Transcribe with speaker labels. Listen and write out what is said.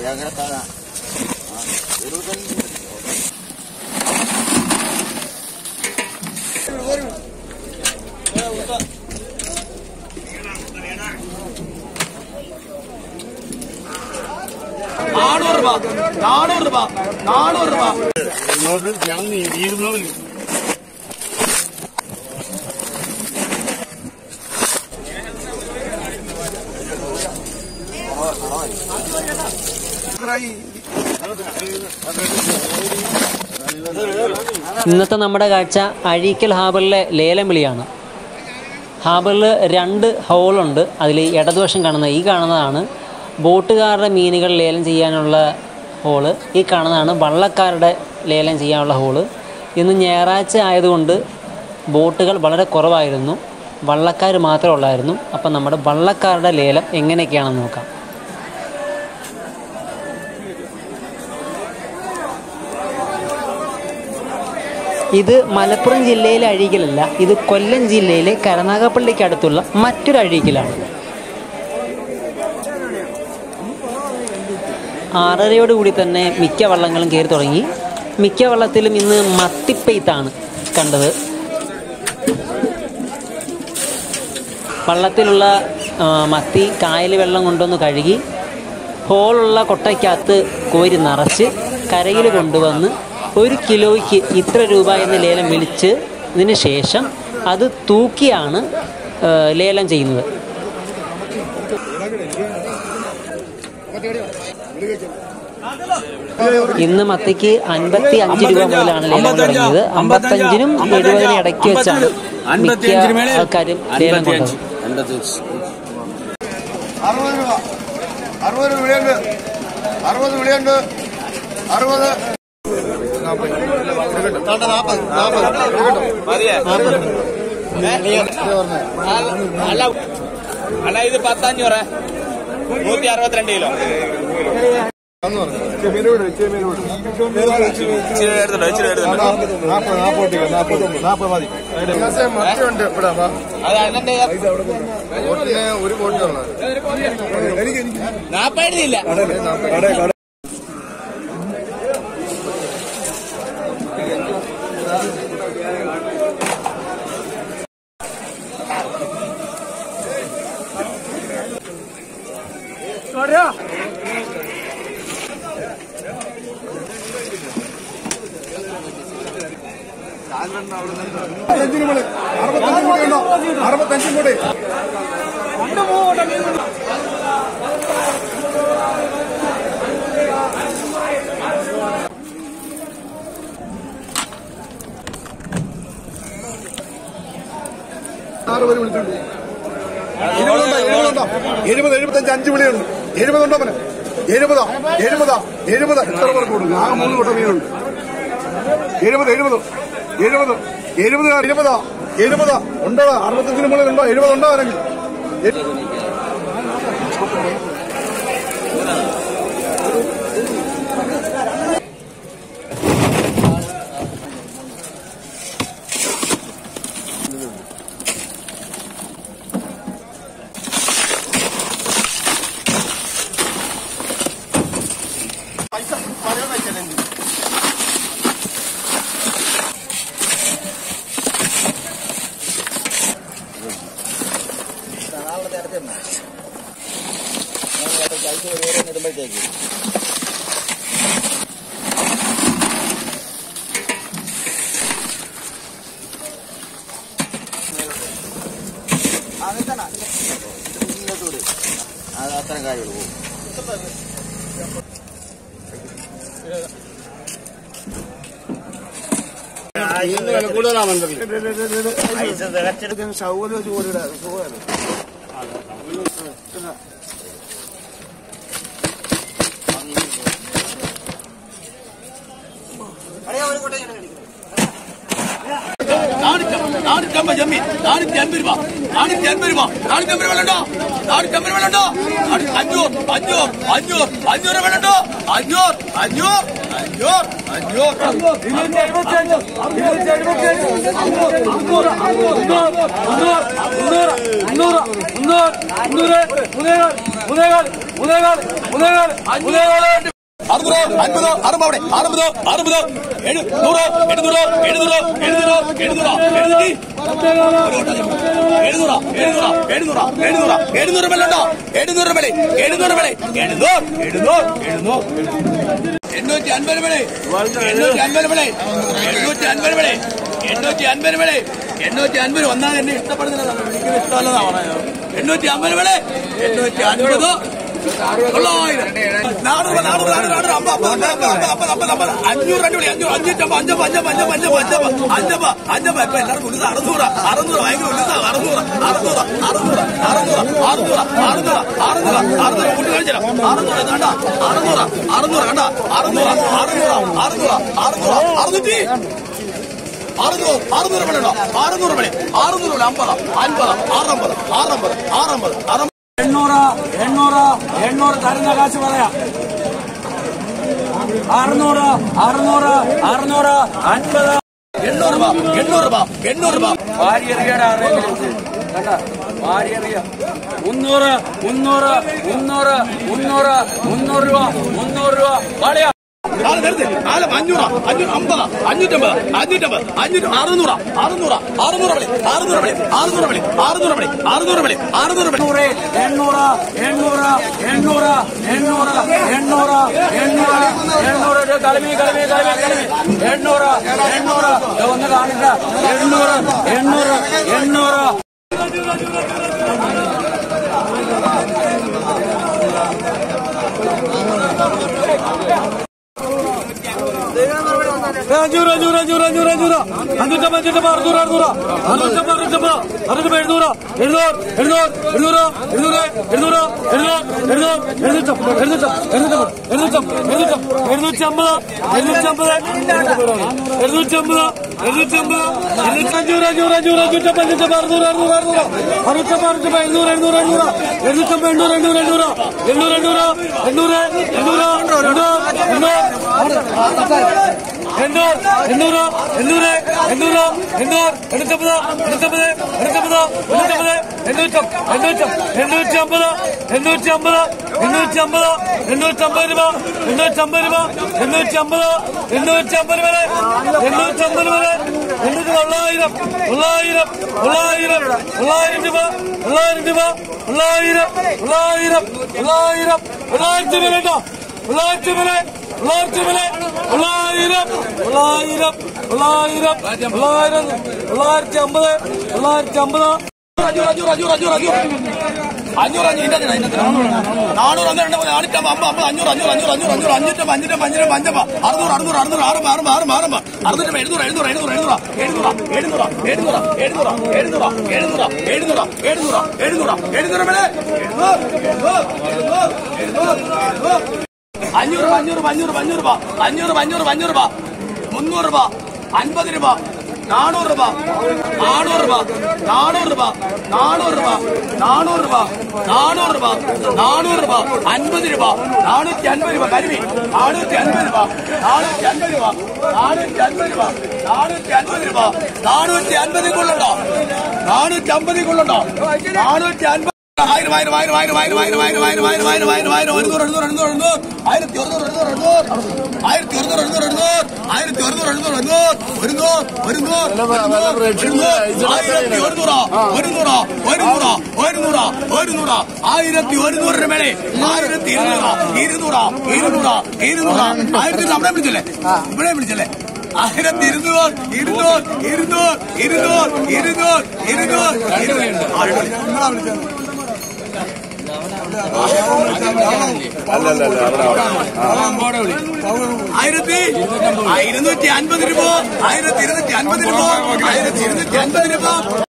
Speaker 1: നാനൂറ് രൂപ നാനൂറ് രൂപ നാനൂറ് രൂപ
Speaker 2: ഇന്നത്തെ നമ്മുടെ കാഴ്ച അഴീക്കൽ ഹാർബറിലെ ലേലം വിളിയാണ് ഹാർബറിൽ രണ്ട് ഹോളുണ്ട് അതിൽ ഇടതുവശം കാണുന്ന ഈ കാണുന്നതാണ് ബോട്ടുകാരുടെ മീനുകൾ ലേലം ചെയ്യാനുള്ള ഹോള് ഈ കാണുന്നതാണ് വള്ളക്കാരുടെ ലേലം ചെയ്യാനുള്ള ഹോള് ഇന്ന് ഞായറാഴ്ച ആയതുകൊണ്ട് ബോട്ടുകൾ വളരെ കുറവായിരുന്നു വള്ളക്കാർ മാത്രമേ ഉള്ളായിരുന്നു അപ്പം നമ്മുടെ വള്ളക്കാരുടെ ലേലം എങ്ങനെയൊക്കെയാണെന്ന് നോക്കാം ഇത് മലപ്പുറം ജില്ലയിലെ അഴീക്കലല്ല ഇത് കൊല്ലം ജില്ലയിലെ കരുനാഗപ്പള്ളിക്ക് അടുത്തുള്ള മറ്റൊരു അഴീക്കലാണ് ആറരയോട് കൂടി തന്നെ മിക്ക വള്ളങ്ങളും കയറി തുടങ്ങി മിക്ക വള്ളത്തിലും ഇന്ന് മത്തിപ്പെയ്ത്താണ് കണ്ടത് വള്ളത്തിലുള്ള ആ, മത്തി കായൽ വെള്ളം കൊണ്ടുവന്ന് കഴുകി ഹോളുള്ള കൊട്ടയ്ക്കകത്ത് കോരി നിറച്ച് കരയിൽ കൊണ്ടുവന്ന് ഒരു കിലോയ്ക്ക് ഇത്ര രൂപ എന്ന് ലേലം വിളിച്ച് ഇതിന് ശേഷം അത് തൂക്കിയാണ് ആ, ലേലം ചെയ്യുന്നത് ഇന്ന് മത്തിക്ക് അൻപത്തി അഞ്ച് രൂപ മുതലാണ് ലേലം തുടങ്ങിയത് അമ്പത്തഞ്ചിനും എഴുപതിനും ഇടയ്ക്ക് വെച്ചാണ് മിക്ക ആൾക്കാരും ലേലം കൊണ്ടത്
Speaker 3: അറുപത് രൂപ അറുപത് വിളിയുണ്ട് അറുപത് വിളിയുണ്ട് അറുപത് നാൽപ്പത് നാൽപ്പത്
Speaker 1: അല്ല അല്ല ഇത് പത്തഞ്ഞൂറ് നൂറ്റി അറുപത്തിരണ്ട് കിലോ ഇച്ചിരി എടുത്തുണ്ടോ ഇച്ചിരി എടുത്തുണ്ടോ
Speaker 3: നാൽപ്പത് നാൽപ്പത് നാൽപ്പത് നാൽപ്പത് മതി മറ്റുണ്ട് ഇവിടെ വാ.
Speaker 1: അത് അതിന്റെ
Speaker 3: ബോട്ടിന് ഒരു ബോട്ടിലുള്ള
Speaker 1: നാപ്പഴുതില്ല
Speaker 3: അഞ്ചിന് മുകളിൽ അറുപത്തഞ്ച് കൂടെ ഉണ്ടോ അറുപത്തഞ്ചും കൂടെ ആറ് പേര് വിളിച്ചിട്ടുണ്ട് ഇരുപതുണ്ടോ എഴുപതുണ്ടോ എഴുപത് എഴുപത്തഞ്ച് അഞ്ച് വിളിയുണ്ട് എഴുപതുണ്ടോ അവന് എഴുപതാ എഴുപതാ എഴുപത് എത്ര പേർക്ക് കൊടുക്കും ആ മൂന്ന് കൂട്ടം മീനുണ്ട് എഴുപത് എഴുപത് എഴുപത് എഴുപത് എഴുപതാ എഴുപതാ ഉണ്ടോ അറുപത്തഞ്ചിന് മുകളിൽ ഉണ്ടോ എഴുപത് ഉണ്ടോ ആരെങ്കിലും എ-
Speaker 4: അത്രയും കാര്യമുള്ളൂ
Speaker 1: നാനൂറ്റമ്പത് കമ്മി നാനൂറ്റി അൻപത് രൂപ നാനൂറ്റി അൻപത് രൂപ നാനൂറ്റി അമ്പത് വെള്ളുണ്ടോ നാനൂറ്റി അമ്പത് വെള്ളുണ്ടോ അഞ്ഞൂറ് അഞ്ഞൂറ് അഞ്ഞൂറ് അഞ്ഞൂറ് വെള്ളുണ്ടോ അഞ്ഞൂറ് അഞ്ഞൂറ് അഞ്ഞൂറ് അഞ്ഞൂറ് അറുന്നൂറ് അൻപതോ അറുപത് അറുപതോ അറുപതോ എഴുന്നൂറോ എഴുന്നൂറോ എഴുന്നൂറോ എഴുന്നൂറോ എഴുന്നൂറോ എഴുന്നൂറ്റി എഴുന്നൂറ എഴുന്നൂറ എഴുന്നൂറ എഴുന്നൂറ എഴുന്നൂറ് വിലണ്ടോ എഴുന്നൂറ് വില എഴുന്നൂറ് വില എഴുന്നൂറ് എഴുന്നൂറ് എഴുന്നൂറ് എണ്ണൂറ്റി അൻപത് വില എണ്ണൂറ്റി അൻപത് വില എണ്ണൂറ്റി അൻപത് വില എണ്ണൂറ്റി അൻപത് വില എണ്ണൂറ്റി അൻപത് ഒന്നാണ് എന്നെ ഇഷ്ടപ്പെടുന്നത് എനിക്ക് ഇഷ്ടമല്ലതാ പറയുന്നത് എണ്ണൂറ്റി അമ്പത് വില എണ്ണൂറ്റി അൻപത് തൊള്ളായിരം നാനൂറ് നാനൂറ് നാനൂറ് നാനൂറ് അമ്പത് അമ്പത് അമ്പത് അമ്പത് അമ്പത് അമ്പത് അഞ്ഞൂറ് രണ്ട് വിളി അഞ്ഞൂറ് അഞ്ഞൂറ്റമ്പത് അഞ്ചമ്പത് അഞ്ചമ്പത് അഞ്ചമ്പത് അഞ്ചമ്പത് അഞ്ചമ്പത് അഞ്ചമ്പത് ഇപ്പൊ എല്ലാവർക്കും ഉള്ളത് അറുന്നൂറ് അറുന്നൂറ് ഭയങ്കര ഉള്ളത് അറുന്നൂറ് അറുന്നൂറ് അറുന്നൂറ് അറുന്നൂറ് അറുന്നൂറ് അറുന്നൂറ് അറുന്നൂറ് അറുന്നൂറ് കൂട്ടി കഴിച്ചാലോ അറുന്നൂറ് കണ്ട അറുന്നൂറ് അറുന്നൂറ് കണ്ട അറുന്നൂറ് അറുന്നൂറ് അറുന്നൂറ് അറുന്നൂറ് അറുന്നൂറ്റി അറുന്നൂറ് അറുന്നൂറ് വിളയുണ്ടോ അറുന്നൂറ് വിളി അറുന്നൂറ് വിളി അമ്പത് അൻപത് ആറമ്പത് ആറമ്പത് ആറമ്പത് അറമ്പത്
Speaker 4: എണ്ണൂറ് എണ്ണൂറ് എണ്ണൂറ് തരുന്ന കാശ് പറയാം അറുന്നൂറ് അറുന്നൂറ് അറുന്നൂറ് അൻപത്
Speaker 1: എണ്ണൂറ് രൂപ എണ്ണൂറ് രൂപ എണ്ണൂറ് രൂപ
Speaker 4: വാരിയെറിയടാ കേട്ടാ വാരിയെറിയ മുന്നൂറ് മുന്നൂറ് മുന്നൂറ് മുന്നൂറ് മുന്നൂറ് രൂപ മുന്നൂറ് രൂപ വാളിയാ
Speaker 1: നാളെ നേരത്തെ നാളെ അഞ്ഞൂറ് അഞ്ഞൂറ് അമ്പത് അഞ്ഞൂറ്റമ്പത് അഞ്ഞൂറ്റമ്പത് അഞ്ഞൂറ്റി അറുന്നൂറ് അറുന്നൂറ് അറുന്നൂറ് വിളി അറുന്നൂറ് വിളി അറുന്നൂറ് വിളി അറുന്നൂറ് വിളി അറുന്നൂറ് വിളി അറുന്നൂറ് വിളി
Speaker 4: എണ്ണൂറ് എണ്ണൂറ് എണ്ണൂറ് എണ്ണൂറ് എണ്ണൂറ് എണ്ണൂറ് എണ്ണൂറ് ഒരു കളിമി കളിമി കളിമി കളിമി എണ്ണൂറ് എണ്ണൂറ് ദേ ഒന്ന് കാണില്ല എണ്ണൂറ് എണ്ണൂറ് എണ്ണൂറ് അഞ്ഞൂറ് അഞ്ഞൂറ് അഞ്ഞൂറ് അഞ്ഞൂറ് അഞ്ഞൂറ് അഞ്ഞൂറ്റമ്പത് അഞ്ഞൂറ്റമ്പത് അറുന്നൂറ് അറുന്നൂറ് അറുന്നൂറ്റമ്പത് അറുന്നൂറ്റമ്പത് അറുന്നൂറ്റമ്പത് എഴുന്നൂറ് എഴുന്നൂറ് എഴുന്നൂറ് എഴുന്നൂറ് എഴുന്നൂറ് എഴുന്നൂറ് എഴുന്നൂറ് എഴുന്നൂറ് എഴുന്നൂറ്റമ്പത് എഴുന്നൂറ്റമ്പത് എഴുന്നൂറ്റമ്പത് എഴുന്നൂറ്റമ്പത് എഴുന്നൂറ്റമ്പത് എഴുന്നൂറ്റമ്പത് അഞ്ഞൂറ് അഞ്ഞൂറ് അഞ്ഞൂറ് അഞ്ഞൂറ്റമ്പത് അഞ്ഞൂറ്റമ്പത് അറുന്നൂറ് അറുന്നൂറ് അറുന്നൂറ് അറുന്നൂറ്റമ്പത് അറുന്നൂറ്റമ്പത് എഴുന്നൂറ് എഴുന്നൂറ് എഴുന്നൂറ് എഴുന്നൂറ്റമ്പത് എണ്ണൂറ് എണ്ണൂറ് എണ്ണൂറ് എണ്ണൂറ് എണ്ണൂറ് എണ്ണൂറ് എണ്ണൂറ് എണ്ണൂറ് എണ്ണൂറ് എണ്ണൂറ് എണ്ണൂറ് എണ്ണൂറ് എണ്ണൂറ്റമ്പത് എണ്ണൂറ്റമ്പത് എണ്ണൂറ്റമ്പത് എണ്ണൂറ്റമ്പത് എണ്ണൂറ്റം എണ്ണൂറ്റം എണ്ണൂറ്റമ്പത് എണ്ണൂറ്റമ്പത് എണ്ണൂറ്റമ്പത് എണ്ണൂറ്റമ്പത് രൂപ എണ്ണൂറ്റമ്പത് രൂപ എണ്ണൂറ്റമ്പത് എണ്ണൂറ്റമ്പത് വരെ എണ്ണൂറ്റമ്പത് വരെ എണ്ണൂറ്റി തൊള്ളായിരം തൊള്ളായിരം തൊള്ളായിരം തൊള്ളായിരം രൂപ തൊള്ളായിരം രൂപ തൊള്ളായിരം തൊള്ളായിരം തൊള്ളായിരം തൊള്ളായിരത്തി വരെ ഉണ്ടോ തൊള്ളായിരത്തി വരെ തൊള്ളായിരത്തി വരെ തൊള്ളായിരം തൊള്ളായിരം തൊള്ളായിരം തൊള്ളായിരം തൊള്ളായിരത്തി അമ്പത് തൊള്ളായിരത്തി അമ്പത്
Speaker 1: അഞ്ഞൂറ് അഞ്ഞൂറ് അഞ്ഞൂറ് അഞ്ഞൂറ് അഞ്ഞൂറ് അഞ്ഞൂറ് അഞ്ഞൂറ് ഇന്റെ അഞ്ഞൂറ് ഇന്റെ നാനൂറ് ഒന്ന് രണ്ട് മൂന്ന് നാനൂറ്റമ്പത് അമ്പത് അമ്പത് അഞ്ഞൂറ് അഞ്ഞൂറ് അഞ്ഞൂറ് അഞ്ഞൂറ് അഞ്ഞൂറ് അഞ്ഞൂറ്റമ്പത് അഞ്ഞൂറ്റമ്പത് അഞ്ഞൂറ്റമ്പത് അഞ്ചമ്പത് അറുന്നൂറ് അറുന്നൂറ് അറുന്നൂറ് ആറ് ആറ് ആറ് ആറ് അറുന്നൂറ്റമ്പത് എഴുന്നൂറ് എഴുന്നൂറ് എഴുന്നൂറ് എഴുന്നൂറ് എഴുന്നൂറ് എഴുന്നൂറ് എഴുന്നൂറ് എഴുന്നൂറ് എഴുന്നൂറ് എഴുന്നൂറ് എഴുന്നൂറ് എഴുന്നൂറ് എഴുന്നൂറ് എഴുന്നൂറ് വില എഴുന്നൂറ് എഴുന്നൂറ് എഴുന്നൂറ് എഴുന്നൂറ് എഴുന്നൂറ് അഞ്ഞൂറ് രൂപ അഞ്ഞൂറ് രൂപ അഞ്ഞൂറ് രൂപ അഞ്ഞൂറ് രൂപ അഞ്ഞൂറ് രൂപ അഞ്ഞൂറ് രൂപ അഞ്ഞൂറ് രൂപ മുന്നൂറ് രൂപ അൻപത് രൂപ നാനൂറ് രൂപ നാനൂറ് രൂപ നാനൂറ് രൂപ നാനൂറ് രൂപ നാനൂറ് രൂപ നാനൂറ് രൂപ നാനൂറ് രൂപ അൻപത് രൂപ നാനൂറ്റി അൻപത് രൂപ കരിമി നാനൂറ്റി അൻപത് രൂപ നാനൂറ്റി അൻപത് രൂപ നാനൂറ്റി അൻപത് രൂപ നാനൂറ്റി അൻപത് രൂപ നാനൂറ്റി അൻപതിൽ കൊള്ളുണ്ടോ നാനൂറ്റി അമ്പതിൽ കൊള്ളുണ്ടോ നാനൂറ്റി അൻപത് ആയിരം ആയിരം ആയിരം ആയിരം ആയിരം ആയിരം ആയിരം ആയിരം ആയിരം ആയിരം ആയിരം ആയിരം ഒരുന്നൂറ് എഴുന്നൂറ് എഴുന്നൂറ് എഴുന്നൂറ് ആയിരത്തി ഒരുന്നൂറ് എഴുന്നൂറ് എഴുന്നൂറ് ആയിരത്തി ഒരുന്നൂറ് എഴുന്നൂറ് എഴുന്നൂറ് ആയിരത്തി ഒരുന്നൂറ് എഴുന്നൂറ് എഴുന്നൂറ് ഒരുന്നൂറ് ഒരുന്നൂറ് ഒരുന്നൂറ് ആയിരത്തി ഒരുന്നൂറ് ഒരുന്നൂറ് ഒരുന്നൂറ് ഒരുന്നൂറ് ഒരുന്നൂറ് ആയിരത്തി ഒരുന്നൂറ് മേലെ ആയിരത്തി ഇരുന്നൂറ് ഇരുന്നൂറ് ഇരുന്നൂറ് ഇരുന്നൂറ് ആയിരത്തി നമ്മളെ വിളിച്ചല്ലേ ഇവിടെ വിളിച്ചല്ലേ ആയിരത്തി ഇരുന്നൂറ് ഇരുന്നൂറ് ഇരുന്നൂറ് ഇരുന്നൂറ് ഇരുന്നൂറ് ഇരുന്നൂറ് ഇരുന്നൂറ് നിങ്ങളാ വിളിച്ചത് ആയിരത്തി ഇരുന്നൂറ്റി അൻപത് രൂപ ആയിരത്തി ഇരുന്നൂറ്റി അൻപത് രൂപ ആയിരത്തി ഇരുന്നൂറ്റി അൻപത് രൂപ